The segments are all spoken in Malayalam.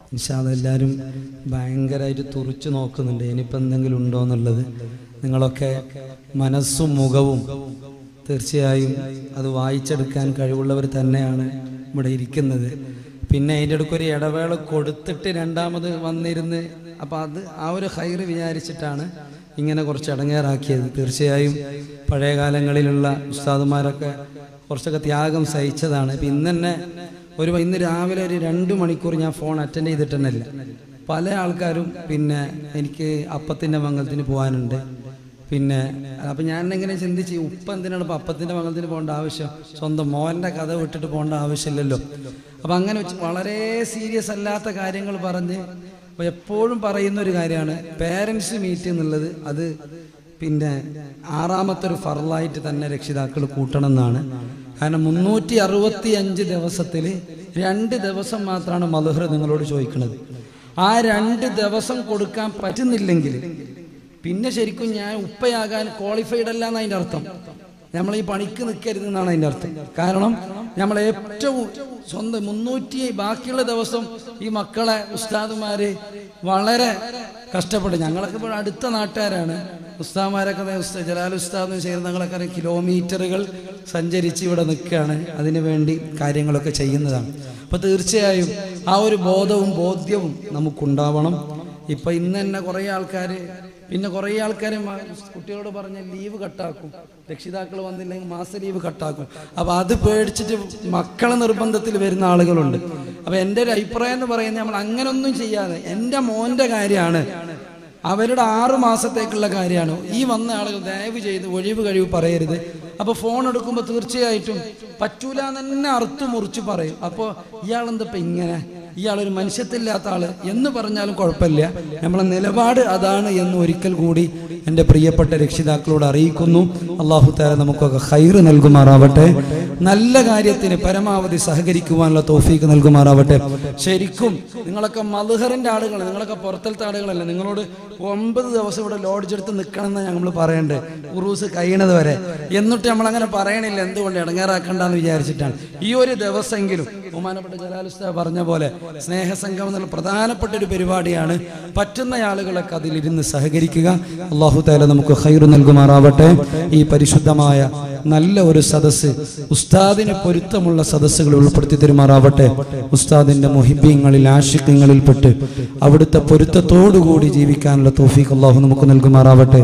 ഇൻഷാല്ല എല്ലാവരും ഭയങ്കരമായിട്ട് തുറിച്ചു നോക്കുന്നുണ്ട് ഇനിയിപ്പോൾ എന്തെങ്കിലും ഉണ്ടോ എന്നുള്ളത് നിങ്ങളൊക്കെ മനസ്സും മുഖവും തീർച്ചയായും അത് വായിച്ചെടുക്കാൻ കഴിവുള്ളവർ തന്നെയാണ് ഇവിടെ ഇരിക്കുന്നത് പിന്നെ അതിൻ്റെ ഇടയ്ക്ക് ഒരു ഇടവേള കൊടുത്തിട്ട് രണ്ടാമത് വന്നിരുന്ന് അപ്പം അത് ആ ഒരു ഹൈറ് വിചാരിച്ചിട്ടാണ് ഇങ്ങനെ കുറച്ച് അടങ്ങേറാക്കിയത് തീർച്ചയായും പഴയ കാലങ്ങളിലുള്ള ഉസ്താദുമാരൊക്കെ കുറച്ചൊക്കെ ത്യാഗം സഹിച്ചതാണ് ഇപ്പം ഇന്ന് തന്നെ ഒരു ഇന്ന് രാവിലെ ഒരു രണ്ട് മണിക്കൂർ ഞാൻ ഫോൺ അറ്റൻഡ് ചെയ്തിട്ടുണ്ടല്ല പല ആൾക്കാരും പിന്നെ എനിക്ക് അപ്പത്തിൻ്റെ മംഗലത്തിന് പോകാനുണ്ട് പിന്നെ അപ്പം ഞാൻ എങ്ങനെ ചിന്തിച്ച് ഉപ്പ എന്തിനാണ് ഇപ്പം അപ്പത്തിൻ്റെ മംഗലത്തിന് പോകേണ്ട ആവശ്യം സ്വന്തം മോൻ്റെ കഥ വിട്ടിട്ട് പോകേണ്ട ആവശ്യമില്ലല്ലോ അപ്പം അങ്ങനെ വെച്ച് വളരെ സീരിയസ് അല്ലാത്ത കാര്യങ്ങൾ പറഞ്ഞ് അപ്പോൾ എപ്പോഴും പറയുന്ന ഒരു കാര്യമാണ് പേരൻസ് മീറ്റ് എന്നുള്ളത് അത് പിന്നെ ആറാമത്തെ ഒരു ഫറലായിട്ട് തന്നെ രക്ഷിതാക്കൾ കൂട്ടണം എന്നാണ് കാരണം മുന്നൂറ്റി അറുപത്തി അഞ്ച് ദിവസത്തിൽ രണ്ട് ദിവസം മാത്രമാണ് മധുഹർ നിങ്ങളോട് ചോദിക്കുന്നത് ആ രണ്ട് ദിവസം കൊടുക്കാൻ പറ്റുന്നില്ലെങ്കിൽ പിന്നെ ശരിക്കും ഞാൻ ഉപ്പയാകാൻ ക്വാളിഫൈഡ് അല്ല എന്നതിൻ്റെ അർത്ഥം നമ്മൾ ഈ പണിക്ക് നിൽക്കരുത് എന്നാണ് അതിൻ്റെ അർത്ഥം കാരണം നമ്മൾ ഏറ്റവും സ്വന്തം മുന്നൂറ്റി ബാക്കിയുള്ള ദിവസം ഈ മക്കളെ ഉസ്താദുമാര് വളരെ കഷ്ടപ്പെട്ട് ഞങ്ങളൊക്കെ ഇപ്പോൾ അടുത്ത നാട്ടുകാരാണ് ഉസ്താദ്മാരൊക്കെ ദേ ഉസ്താ ജലാൽ ഉസ്താദ് ചേർന്ന് ഞങ്ങളൊക്കെ അറിയാം കിലോമീറ്ററുകൾ സഞ്ചരിച്ച് ഇവിടെ നിൽക്കുകയാണ് അതിനു വേണ്ടി കാര്യങ്ങളൊക്കെ ചെയ്യുന്നതാണ് അപ്പോൾ തീർച്ചയായും ആ ഒരു ബോധവും ബോധ്യവും നമുക്കുണ്ടാവണം ഇപ്പം ഇന്ന് തന്നെ കുറേ ആൾക്കാർ പിന്നെ കുറേ ആൾക്കാർ കുട്ടികളോട് പറഞ്ഞ ലീവ് കട്ടാക്കും രക്ഷിതാക്കൾ വന്നില്ലെങ്കിൽ മാസ ലീവ് കട്ടാക്കും അപ്പോൾ അത് പേടിച്ചിട്ട് മക്കളെ നിർബന്ധത്തിൽ വരുന്ന ആളുകളുണ്ട് അപ്പോൾ എൻ്റെ ഒരു അഭിപ്രായം എന്ന് പറയുന്നത് നമ്മൾ അങ്ങനൊന്നും ചെയ്യാതെ എൻ്റെ മോൻ്റെ കാര്യമാണ് അവരുടെ ആറു മാസത്തേക്കുള്ള കാര്യമാണ് ഈ വന്ന ആളുകൾ ദയവ് ചെയ്ത് ഒഴിവ് കഴിവ് പറയരുത് അപ്പോൾ ഫോൺ എടുക്കുമ്പോൾ തീർച്ചയായിട്ടും പറ്റൂല എന്ന് തന്നെ അറുത്തു മുറിച്ച് പറയും അപ്പോൾ ഇയാളെന്തപ്പം ഇങ്ങനെ ഇയാളൊരു മനുഷ്യത്തില്ലാത്ത ആള് എന്ന് പറഞ്ഞാലും കുഴപ്പമില്ല നമ്മളെ നിലപാട് അതാണ് എന്ന് ഒരിക്കൽ കൂടി എൻ്റെ പ്രിയപ്പെട്ട രക്ഷിതാക്കളോട് അറിയിക്കുന്നു അള്ളാഹു താല നമുക്കൊക്കെ ഹൈറ് നൽകുമാറാവട്ടെ നല്ല കാര്യത്തിന് പരമാവധി സഹകരിക്കുവാനുള്ള തോഫീക്ക് നൽകുമാറാവട്ടെ ശരിക്കും നിങ്ങളൊക്കെ മധുഹറിന്റെ ആളുകൾ നിങ്ങളൊക്കെ പുറത്തലത്തെ ആളുകളല്ല നിങ്ങളോട് ഒമ്പത് ദിവസം ഇവിടെ ലോഡ്ജ് എടുത്ത് നിൽക്കണം എന്ന് ഞങ്ങൾ പറയണ്ടേ ഉറൂസ് കഴിയണത് വരെ എന്നിട്ട് നമ്മൾ അങ്ങനെ പറയണില്ല എന്തുകൊണ്ട് ഇടങ്ങേറാക്കണ്ടെന്ന് വിചാരിച്ചിട്ടാണ് ഈ ഒരു ദിവസമെങ്കിലും ബഹുമാനപ്പെട്ട ജലാലുസ്ത പറഞ്ഞ പോലെ സ്നേഹസംഗം എന്നുള്ള പ്രധാനപ്പെട്ട ഒരു പരിപാടിയാണ് പറ്റുന്ന ആളുകളൊക്കെ അതിലിരുന്ന് സഹകരിക്കുക അള്ളാഹു താല നമുക്ക് ഹൈറ് നൽകുമാറാവട്ടെ ഈ പരിശുദ്ധമായ നല്ല ഒരു സദസ്സ് ഉസ്താദിന് പൊരുത്തമുള്ള സദസ്സുകൾ ഉൾപ്പെടുത്തി തരുമാറാവട്ടെ ഉസ്താദിന്റെ മുഹിബ്യങ്ങളിൽ ആശിക്കങ്ങളിൽപ്പെട്ട് അവിടുത്തെ പൊരുത്തത്തോടുകൂടി ജീവിക്കാനുള്ള തോഫീക്ക് അള്ളാഹു നമുക്ക് നൽകുമാറാവട്ടെ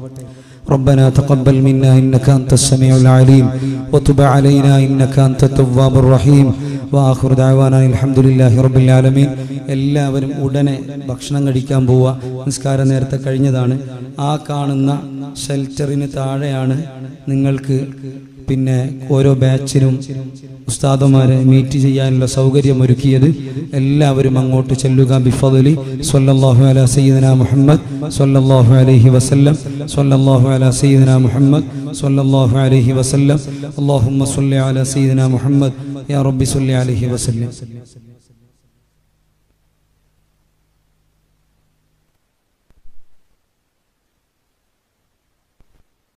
ربنا تقبل منا إنك أنت السميع العليم وتب علينا إنك أنت التواب الرحيم വാഹുർ ദാവാന അലഹമുല്ലാഹി റബ്ബിൽ ആലമീൻ എല്ലാവരും ഉടനെ ഭക്ഷണം കഴിക്കാൻ പോവുക നിസ്കാരം നേരത്തെ കഴിഞ്ഞതാണ് ആ കാണുന്ന ഷെൽറ്ററിന് താഴെയാണ് നിങ്ങൾക്ക് പിന്നെ ഓരോ ബാച്ചിനും ഉസ്താദുമാരെ മീറ്റ് ചെയ്യാനുള്ള സൗകര്യം ഒരുക്കിയത് എല്ലാവരും അങ്ങോട്ട് ചെല്ലുക ബിഫദലി സ്വല്ലല്ലാഹു അലാ സയ്യിദന മുഹമ്മദ് സ്വല്ലല്ലാഹു അലൈഹി വസല്ലം സ്വല്ലല്ലാഹു അലാ സയ്യിദന മുഹമ്മദ് സ്വല്ലല്ലാഹു അലൈഹി വസല്ലം അല്ലാഹുമ്മ സ്വല്ലി അലാ സയ്യിദന മുഹമ്മദ് യാ റബ്ബി സ്വല്ലി അലൈഹി വസല്ലം